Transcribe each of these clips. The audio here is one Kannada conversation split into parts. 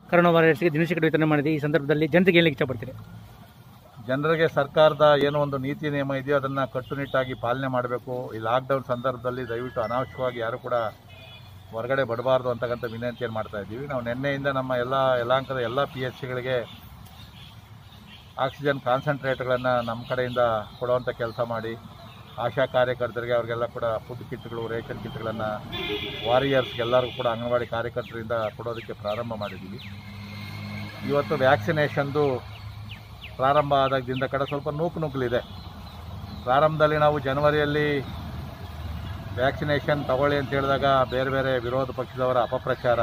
ಕರೋನಾ ವೈರಸ್ಗೆ ದಿನಸಿ ಕಿಟ್ ವಿತರಣೆ ಮಾಡಿದೆ ಈ ಸಂದರ್ಭದಲ್ಲಿ ಜನತೆಗೆ ಹೇಳಲಿಕ್ಕೆ ಇಷ್ಟಪಡ್ತೀರಿ ಜನರಿಗೆ ಸರ್ಕಾರದ ಏನೋ ಒಂದು ನೀತಿ ನಿಯಮ ಇದೆಯೋ ಅದನ್ನು ಕಟ್ಟುನಿಟ್ಟಾಗಿ ಪಾಲನೆ ಮಾಡಬೇಕು ಈ ಲಾಕ್ಡೌನ್ ಸಂದರ್ಭದಲ್ಲಿ ದಯವಿಟ್ಟು ಅನಾವಶ್ಯಕವಾಗಿ ಯಾರು ಕೂಡ ಹೊರಗಡೆ ಬಡಬಾರ್ದು ಅಂತಕ್ಕಂಥ ವಿನಂತಿಯನ್ನು ಮಾಡ್ತಾ ಇದ್ದೀವಿ ನಾವು ನಿನ್ನೆಯಿಂದ ನಮ್ಮ ಎಲ್ಲ ಯಲಾಂಕದ ಎಲ್ಲ ಪಿ ಎಚ್ ಸಿಗಳಿಗೆ ಆಕ್ಸಿಜನ್ ಕಾನ್ಸಂಟ್ರೇಟ್ಗಳನ್ನು ನಮ್ಮ ಕಡೆಯಿಂದ ಕೊಡುವಂಥ ಕೆಲಸ ಮಾಡಿ ಆಶಾ ಕಾರ್ಯಕರ್ತರಿಗೆ ಅವ್ರಿಗೆಲ್ಲ ಕೂಡ ಫುಡ್ ಕಿಟ್ಗಳು ರೇಷನ್ ಕಿಟ್ಗಳನ್ನು ವಾರಿಯರ್ಸ್ಗೆ ಎಲ್ಲರಿಗೂ ಕೂಡ ಅಂಗನವಾಡಿ ಕಾರ್ಯಕರ್ತರಿಂದ ಕೊಡೋದಕ್ಕೆ ಪ್ರಾರಂಭ ಮಾಡಿದ್ದೀವಿ ಇವತ್ತು ವ್ಯಾಕ್ಸಿನೇಷನ್ದು ಪ್ರಾರಂಭ ಆದಾಗಿಂದ ಕಡೆ ಸ್ವಲ್ಪ ನೂಕು ನುಗ್ಗಲಿದೆ ಪ್ರಾರಂಭದಲ್ಲಿ ನಾವು ಜನವರಿಯಲ್ಲಿ ವ್ಯಾಕ್ಸಿನೇಷನ್ ತಗೊಳ್ಳಿ ಅಂತ ಹೇಳಿದಾಗ ಬೇರೆ ಬೇರೆ ವಿರೋಧ ಪಕ್ಷದವರ ಅಪಪ್ರಚಾರ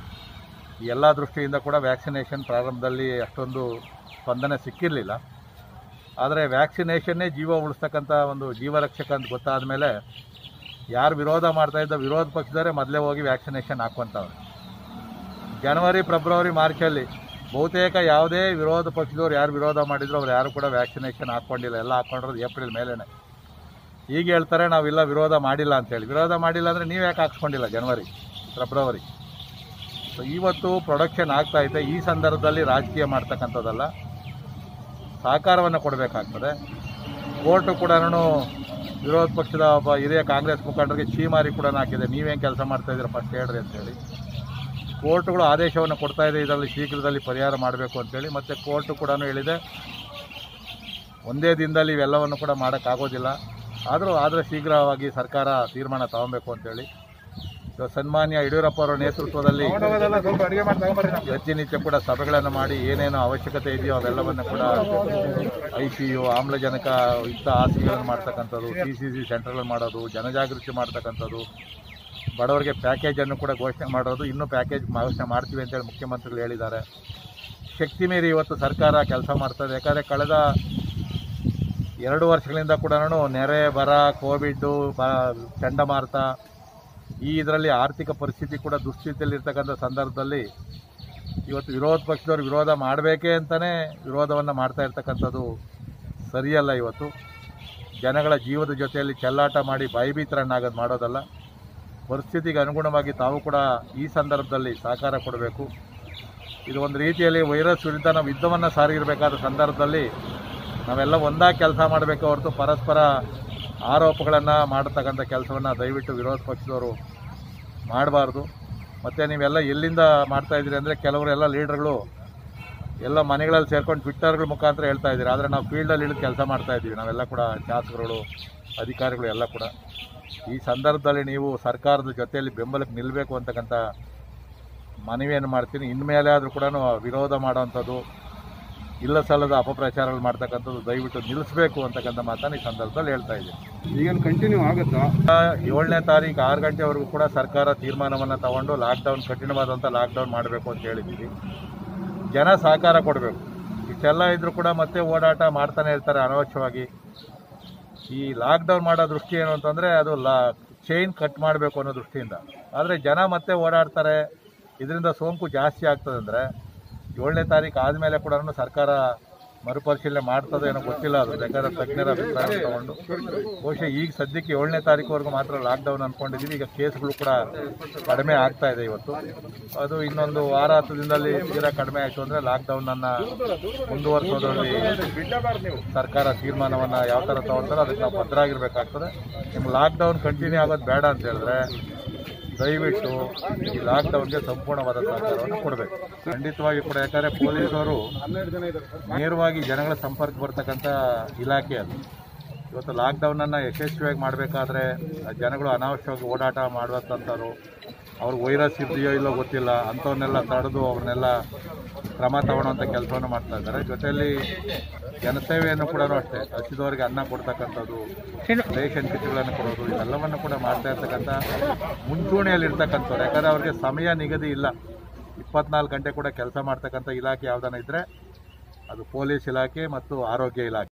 ಈ ಎಲ್ಲ ದೃಷ್ಟಿಯಿಂದ ಕೂಡ ವ್ಯಾಕ್ಸಿನೇಷನ್ ಪ್ರಾರಂಭದಲ್ಲಿ ಅಷ್ಟೊಂದು ಸ್ಪಂದನೆ ಸಿಕ್ಕಿರಲಿಲ್ಲ ಆದರೆ ವ್ಯಾಕ್ಸಿನೇಷನ್ನೇ ಜೀವ ಉಳಿಸ್ತಕ್ಕಂಥ ಒಂದು ಜೀವರಕ್ಷಕ ಅಂತ ಗೊತ್ತಾದ ಮೇಲೆ ಯಾರು ವಿರೋಧ ಮಾಡ್ತಾ ಇದ್ದ ವಿರೋಧ ಪಕ್ಷದವರೇ ಮೊದಲೇ ಹೋಗಿ ವ್ಯಾಕ್ಸಿನೇಷನ್ ಹಾಕುವಂಥವ್ರು ಜನವರಿ ಫೆಬ್ರವರಿ ಮಾರ್ಚಲ್ಲಿ ಬಹುತೇಕ ಯಾವುದೇ ವಿರೋಧ ಪಕ್ಷದವ್ರು ಯಾರು ವಿರೋಧ ಮಾಡಿದ್ರು ಅವ್ರು ಯಾರು ಕೂಡ ವ್ಯಾಕ್ಸಿನೇಷನ್ ಹಾಕ್ಕೊಂಡಿಲ್ಲ ಎಲ್ಲ ಹಾಕ್ಕೊಂಡಿರೋದು ಏಪ್ರಿಲ್ ಮೇಲೇನೆ ಈಗ ಹೇಳ್ತಾರೆ ನಾವಿಲ್ಲ ವಿರೋಧ ಮಾಡಿಲ್ಲ ಅಂತೇಳಿ ವಿರೋಧ ಮಾಡಿಲ್ಲ ಅಂದರೆ ನೀವು ಯಾಕೆ ಹಾಕ್ಸ್ಕೊಂಡಿಲ್ಲ ಜನವರಿ ಫೆಬ್ರವರಿ ಸೊ ಇವತ್ತು ಪ್ರೊಡಕ್ಷನ್ ಆಗ್ತಾ ಇದೆ ಈ ಸಂದರ್ಭದಲ್ಲಿ ರಾಜಕೀಯ ಮಾಡ್ತಕ್ಕಂಥದ್ದಲ್ಲ ಸಹಕಾರವನ್ನು ಕೊಡಬೇಕಾಗ್ತದೆ ಕೋರ್ಟು ಕೂಡ ವಿರೋಧ ಪಕ್ಷದ ಒಬ್ಬ ಹಿರಿಯ ಕಾಂಗ್ರೆಸ್ ಮುಖಂಡರಿಗೆ ಚೀಮಾರಿ ಕೂಡ ಹಾಕಿದೆ ನೀವೇನು ಕೆಲಸ ಮಾಡ್ತಾ ಇದ್ದೀರಾ ಫಸ್ಟ್ ಹೇಳ್ರಿ ಅಂತೇಳಿ ಕೋರ್ಟ್ಗಳು ಆದೇಶವನ್ನು ಕೊಡ್ತಾ ಇದೆ ಇದರಲ್ಲಿ ಶೀಘ್ರದಲ್ಲಿ ಪರಿಹಾರ ಮಾಡಬೇಕು ಅಂತೇಳಿ ಮತ್ತು ಕೋರ್ಟು ಕೂಡ ಹೇಳಿದೆ ಒಂದೇ ದಿನದಲ್ಲಿ ಇವೆಲ್ಲವನ್ನು ಕೂಡ ಮಾಡೋಕ್ಕಾಗೋದಿಲ್ಲ ಆದರೂ ಆದರೆ ಶೀಘ್ರವಾಗಿ ಸರ್ಕಾರ ತೀರ್ಮಾನ ತಗೊಬೇಕು ಅಂತೇಳಿ ಸೊ ಸನ್ಮಾನ್ಯ ಯಡಿಯೂರಪ್ಪ ಅವರ ನೇತೃತ್ವದಲ್ಲಿ ಪ್ರತಿನಿತ್ಯ ಕೂಡ ಸಭೆಗಳನ್ನು ಮಾಡಿ ಏನೇನು ಅವಶ್ಯಕತೆ ಇದೆಯೋ ಅವೆಲ್ಲವನ್ನು ಕೂಡ ಐ ಸಿ ಯು ಆಮ್ಲಜನಕ ಯುಕ್ತ ಹಾಸಿಗೆಗಳನ್ನು ಮಾಡ್ತಕ್ಕಂಥದ್ದು ಸಿ ಸಿ ಸಿ ಸೆಂಟರ್ಗಳು ಮಾಡೋದು ಜನಜಾಗೃತಿ ಮಾಡ್ತಕ್ಕಂಥದ್ದು ಬಡವರಿಗೆ ಪ್ಯಾಕೇಜನ್ನು ಕೂಡ ಘೋಷಣೆ ಮಾಡೋದು ಇನ್ನೂ ಪ್ಯಾಕೇಜ್ ಘೋಷಣೆ ಮಾಡ್ತೀವಿ ಅಂತೇಳಿ ಮುಖ್ಯಮಂತ್ರಿಗಳು ಹೇಳಿದ್ದಾರೆ ಶಕ್ತಿ ಮೀರಿ ಇವತ್ತು ಸರ್ಕಾರ ಕೆಲಸ ಮಾಡ್ತದೆ ಯಾಕಂದರೆ ಕಳೆದ ಎರಡು ವರ್ಷಗಳಿಂದ ಕೂಡ ನೆರೆ ಬರ ಕೋವಿಡ್ಡು ಬ ಚಂಡಮಾರುತ ಈ ಇದರಲ್ಲಿ ಆರ್ಥಿಕ ಪರಿಸ್ಥಿತಿ ಕೂಡ ದುಸ್ಥಿತಿಯಲ್ಲಿರ್ತಕ್ಕಂಥ ಸಂದರ್ಭದಲ್ಲಿ ಇವತ್ತು ವಿರೋಧ ಪಕ್ಷದವ್ರು ವಿರೋಧ ಮಾಡಬೇಕೇ ಅಂತಲೇ ವಿರೋಧವನ್ನು ಮಾಡ್ತಾ ಇರ್ತಕ್ಕಂಥದ್ದು ಸರಿಯಲ್ಲ ಇವತ್ತು ಜನಗಳ ಜೀವದ ಜೊತೆಯಲ್ಲಿ ಚೆಲ್ಲಾಟ ಮಾಡಿ ಭಯಭೀತರನ್ನಾಗೋದು ಮಾಡೋದಲ್ಲ ಪರಿಸ್ಥಿತಿಗೆ ಅನುಗುಣವಾಗಿ ತಾವು ಕೂಡ ಈ ಸಂದರ್ಭದಲ್ಲಿ ಸಹಕಾರ ಕೊಡಬೇಕು ಇದು ಒಂದು ರೀತಿಯಲ್ಲಿ ವೈರಸ್ ವಿರುದ್ಧ ನಾವು ಯುದ್ಧವನ್ನು ಸಾರಿರಬೇಕಾದ ಸಂದರ್ಭದಲ್ಲಿ ನಾವೆಲ್ಲ ಒಂದಾಗಿ ಕೆಲಸ ಮಾಡಬೇಕು ಹೊರತು ಪರಸ್ಪರ ಆರೋಪಗಳನ್ನು ಮಾಡತಕ್ಕಂಥ ಕೆಲಸವನ್ನು ದಯವಿಟ್ಟು ವಿರೋಧ ಪಕ್ಷದವರು ಮಾಡಬಾರ್ದು ಮತ್ತು ನೀವೆಲ್ಲ ಎಲ್ಲಿಂದ ಮಾಡ್ತಾ ಇದ್ದೀರಿ ಅಂದರೆ ಕೆಲವರು ಎಲ್ಲ ಲೀಡರ್ಗಳು ಎಲ್ಲ ಮನೆಗಳಲ್ಲಿ ಸೇರ್ಕೊಂಡು ಟ್ವಿಟ್ಟರ್ಗಳ ಮುಖಾಂತರ ಹೇಳ್ತಾ ಇದ್ದೀರಿ ಆದರೆ ನಾವು ಫೀಲ್ಡಲ್ಲಿ ಇಳಿದು ಕೆಲಸ ಮಾಡ್ತಾ ಇದ್ದೀವಿ ನಾವೆಲ್ಲ ಕೂಡ ಶಾಸಕರುಗಳು ಅಧಿಕಾರಿಗಳು ಎಲ್ಲ ಕೂಡ ಈ ಸಂದರ್ಭದಲ್ಲಿ ನೀವು ಸರ್ಕಾರದ ಜೊತೆಯಲ್ಲಿ ಬೆಂಬಲಕ್ಕೆ ನಿಲ್ಲಬೇಕು ಅಂತಕ್ಕಂಥ ಮನವಿಯನ್ನು ಮಾಡ್ತೀನಿ ಇನ್ಮೇಲೆ ಆದರೂ ಕೂಡ ವಿರೋಧ ಮಾಡೋವಂಥದ್ದು ಇಲ್ಲ ಸಲ್ಲದ ಅಪಪ್ರಚಾರಗಳು ಮಾಡ್ತಕ್ಕಂಥದ್ದು ದಯವಿಟ್ಟು ನಿಲ್ಲಿಸಬೇಕು ಅಂತಕ್ಕಂಥ ಮಾತನ್ನು ಈ ಸಂದರ್ಭದಲ್ಲಿ ಹೇಳ್ತಾ ಇದ್ದೀನಿ ಈಗೇನು ಕಂಟಿನ್ಯೂ ಆಗುತ್ತಾ ಏಳನೇ ತಾರೀಕು ಆರು ಗಂಟೆವರೆಗೂ ಕೂಡ ಸರ್ಕಾರ ತೀರ್ಮಾನವನ್ನು ತಗೊಂಡು ಲಾಕ್ಡೌನ್ ಕಠಿಣವಾದಂಥ ಲಾಕ್ಡೌನ್ ಮಾಡಬೇಕು ಅಂತ ಹೇಳಿದ್ದೀವಿ ಜನ ಸಹಕಾರ ಕೊಡಬೇಕು ಇಷ್ಟೆಲ್ಲ ಇದ್ರೂ ಕೂಡ ಮತ್ತೆ ಓಡಾಟ ಮಾಡ್ತಾನೆ ಇರ್ತಾರೆ ಅನವಶ್ಯವಾಗಿ ಈ ಲಾಕ್ಡೌನ್ ಮಾಡೋ ದೃಷ್ಟಿ ಏನು ಅಂತಂದರೆ ಅದು ಲಾ ಚೈನ್ ಕಟ್ ಮಾಡಬೇಕು ಅನ್ನೋ ದೃಷ್ಟಿಯಿಂದ ಆದರೆ ಜನ ಮತ್ತೆ ಓಡಾಡ್ತಾರೆ ಇದರಿಂದ ಸೋಂಕು ಜಾಸ್ತಿ ಆಗ್ತದೆ ಅಂದರೆ ಏಳನೇ ತಾರೀಕು ಆದಮೇಲೆ ಕೂಡ ಸರ್ಕಾರ ಮರುಪರಿಶೀಲನೆ ಮಾಡ್ತದೆ ಏನೋ ಗೊತ್ತಿಲ್ಲ ಅದು ಬೇಕಾದ್ರೆ ತಜ್ಞರ ಅಭಿಪ್ರಾಯ ತಗೊಂಡು ಬಹುಶಃ ಈಗ ಸದ್ಯಕ್ಕೆ ಏಳನೇ ತಾರೀಕುವರೆಗೂ ಮಾತ್ರ ಲಾಕ್ಡೌನ್ ಅಂದ್ಕೊಂಡಿದ್ದೀವಿ ಈಗ ಕೇಸ್ಗಳು ಕೂಡ ಕಡಿಮೆ ಆಗ್ತಾ ಇದೆ ಇವತ್ತು ಅದು ಇನ್ನೊಂದು ವಾರ ಹತ್ತು ದಿನದಲ್ಲಿ ತೀರಾ ಕಡಿಮೆ ಆಯಿತು ಅಂದರೆ ಲಾಕ್ಡೌನನ್ನು ಮುಂದುವರಿಸೋದ್ರಲ್ಲಿ ಸರ್ಕಾರ ತೀರ್ಮಾನವನ್ನು ಯಾವ ಥರ ತಗೊಳ್ತಾರೋ ಅದಕ್ಕೆ ನಾವು ಭದ್ರಾಗಿರ್ಬೇಕಾಗ್ತದೆ ನಿಮ್ಗೆ ಲಾಕ್ಡೌನ್ ಕಂಟಿನ್ಯೂ ಆಗೋದು ಬೇಡ ಅಂತ ಹೇಳಿದ್ರೆ ದಯವಿಟ್ಟು ಈ ಲಾಕ್ಡೌನ್ಗೆ ಸಂಪೂರ್ಣವಾದ ಸಹಕಾರವನ್ನು ಕೊಡಬೇಕು ಖಂಡಿತವಾಗಿ ಕೂಡ ಯಾಕಂದರೆ ಪೊಲೀಸರು ನೇರವಾಗಿ ಜನಗಳ ಸಂಪರ್ಕ ಬರ್ತಕ್ಕಂಥ ಇಲಾಖೆ ಅದು ಇವತ್ತು ಲಾಕ್ಡೌನನ್ನು ಯಶಸ್ವಿಯಾಗಿ ಮಾಡಬೇಕಾದ್ರೆ ಜನಗಳು ಅನಾವಶ್ಯವಾಗಿ ಓಡಾಟ ಮಾಡುವಂಥವ್ರು ಅವ್ರಿಗೆ ವೈರಸ್ ಇದೆಯೋ ಇಲ್ಲೋ ಗೊತ್ತಿಲ್ಲ ಅಂಥವನ್ನೆಲ್ಲ ತಡೆದು ಅವ್ರನ್ನೆಲ್ಲ ಕ್ರಮ ತಗೊಳ್ಳೋಂಥ ಕೆಲಸವನ್ನು ಮಾಡ್ತಾ ಇದ್ದಾರೆ ಜೊತೆಯಲ್ಲಿ ಜನಸೇವೆಯನ್ನು ಕೂಡ ಅಷ್ಟೇ ಹಸಿದವರಿಗೆ ಅನ್ನ ಕೊಡ್ತಕ್ಕಂಥದ್ದು ರೇಷನ್ ಕಿಟ್ಗಳನ್ನು ಕೊಡೋದು ಇವೆಲ್ಲವನ್ನು ಕೂಡ ಮಾಡ್ತಾ ಇರ್ತಕ್ಕಂಥ ಮುಂಚೂಣಿಯಲ್ಲಿ ಇರ್ತಕ್ಕಂಥವ್ರು ಯಾಕಂದರೆ ಅವ್ರಿಗೆ ಸಮಯ ನಿಗದಿ ಇಲ್ಲ ಇಪ್ಪತ್ನಾಲ್ಕು ಗಂಟೆ ಕೂಡ ಕೆಲಸ ಮಾಡ್ತಕ್ಕಂಥ ಇಲಾಖೆ ಯಾವುದನ್ನ ಇದ್ದರೆ ಅದು ಪೊಲೀಸ್ ಇಲಾಖೆ ಮತ್ತು ಆರೋಗ್ಯ ಇಲಾಖೆ